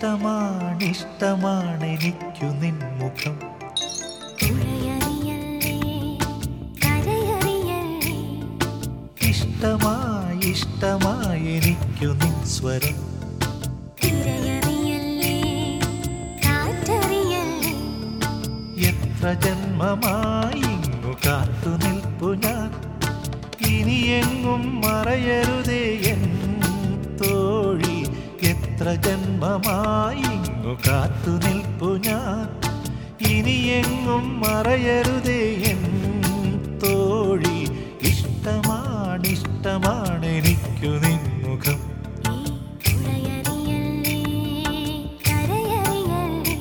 ഇഷ്ടമാണിഷ്ടമാണ് എനിക്കു നിൻമുഖം പുഴയറിയല്ലേ കരയറിയല്ലേ ഇഷ്ടമായി ഇഷ്ടമായി എനിക്കു നിൻ സ്വരം തിരയറിയല്ലേ കാറ്ററിയല്ലേ എത്ര ജന്മമായി ഇങ്ങു കാത്തു നിൽപ്പു ഞാൻ ഇനിയെങ്ങും മറയരുതേ എൻ തോഴി എത്ര ജന്മമായി ഇങ്ങു കാത്തു നിൽപ്പു ഞാൻ ഇനിയെങ്ങും മറയരുതേ എൻ തോഴി ഇഷ്ടമാണിഷ്ടമാണ് എനിക്കു നിൻമുഖം ഈ പുഴയറിയല്ലേ കരയറിയല്ലേ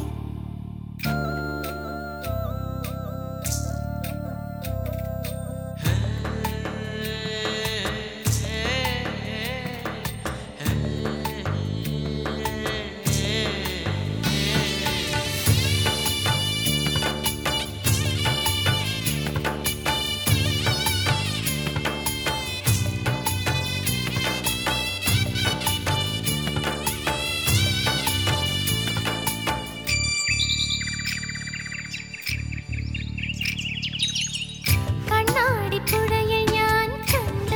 കണ്ണാടിപ്പുഴയിൽ ഞാൻ കണ്ടു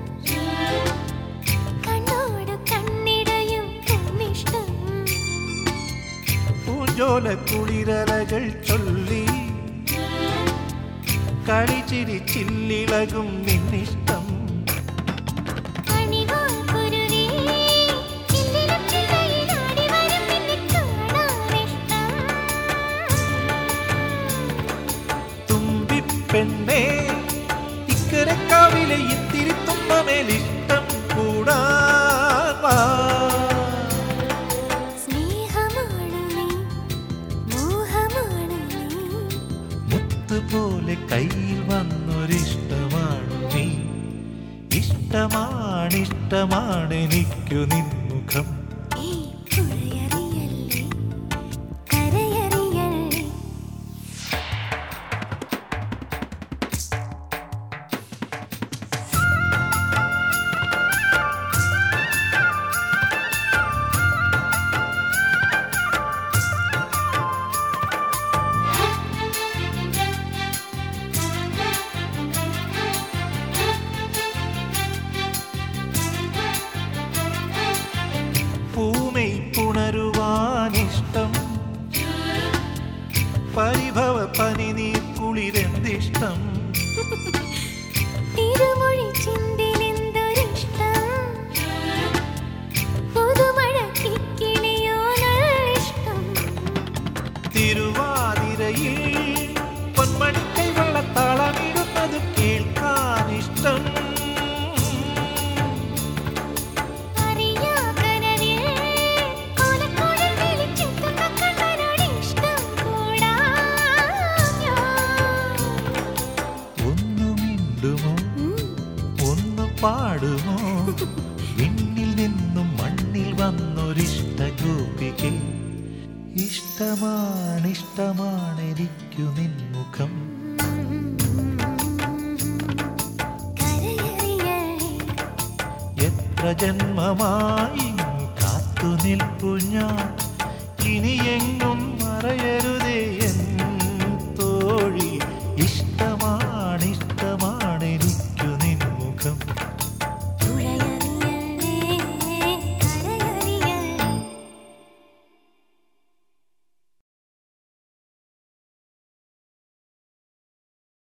കണ്ണോട് കണ്ണിടയും കണ്ണിഷ്ടം പൂഞ്ചോല കുളിരലകൾ ചൊല്ലി കളിച്ചിരി ചില്ലിളകും നിന്നിഷ്ടം അണിവാൾ കുരുവി ചില്ലിലും ചില്ലയിലാടി വരും നിന്നെ കാണാനിഷ്ടം തുമ്പിപ്പെണ്ണേ ഇക്കരക്കാവിലെ ഇത്തിരി തുമ്പമേലിഷ്ടം കൂടാൻ വാ. സ്നേഹമാണ് നീ മോഹമാണ് നീ മുത്തുപോലെ കയ്യിൽ വന്നൊരിഷ്ടമാണ് നീ ഇഷ്ടമാണിഷ്ടമാണ് എനിക്കു നിൻമുഖം ഈ പുഴയറിയല്ലേ കരയറിയല്ലേ പൂമൈ പുണരുവാനിഷ്ടം പരിഭവ പനിനീർ കുളിരെന്തിഷ്ടം തിരുമൊഴി ചിന്തിലെന്തൊരിഷ്ടം പുതുമഴ കിക്കിളിയോ ഇഷ്ടം തിരുവാതിരയിൽ പൊന്മണിക്കൈ വെള്ളത്താളമിടുന്നത് കേൾക്കാനിഷ്ടം അറിയാ കനവിൽ കോലക്കോടിൽ വിളിച്ചെത്തുന്ന കണ്ണനോട് ഇഷ്ടം കൂടാൻ ഞാൻ. ഒന്നു മിണ്ടുമോ ഉം. ഒന്ന് പാടുമോ വിണ്ണിൽ നിന്നും മണ്ണിൽ വന്നൊരിഷ്ട ഗോപിക ഇഷ്ടമാണിഷ്ടമാണ് എനിക്കു നിൻമുഖം കരയറിയല്ലേ എത്ര ജന്മമായി കാത്തു നിൽപ്പു ഞാൻ ഇനിയെങ്ങും മറയരുതേ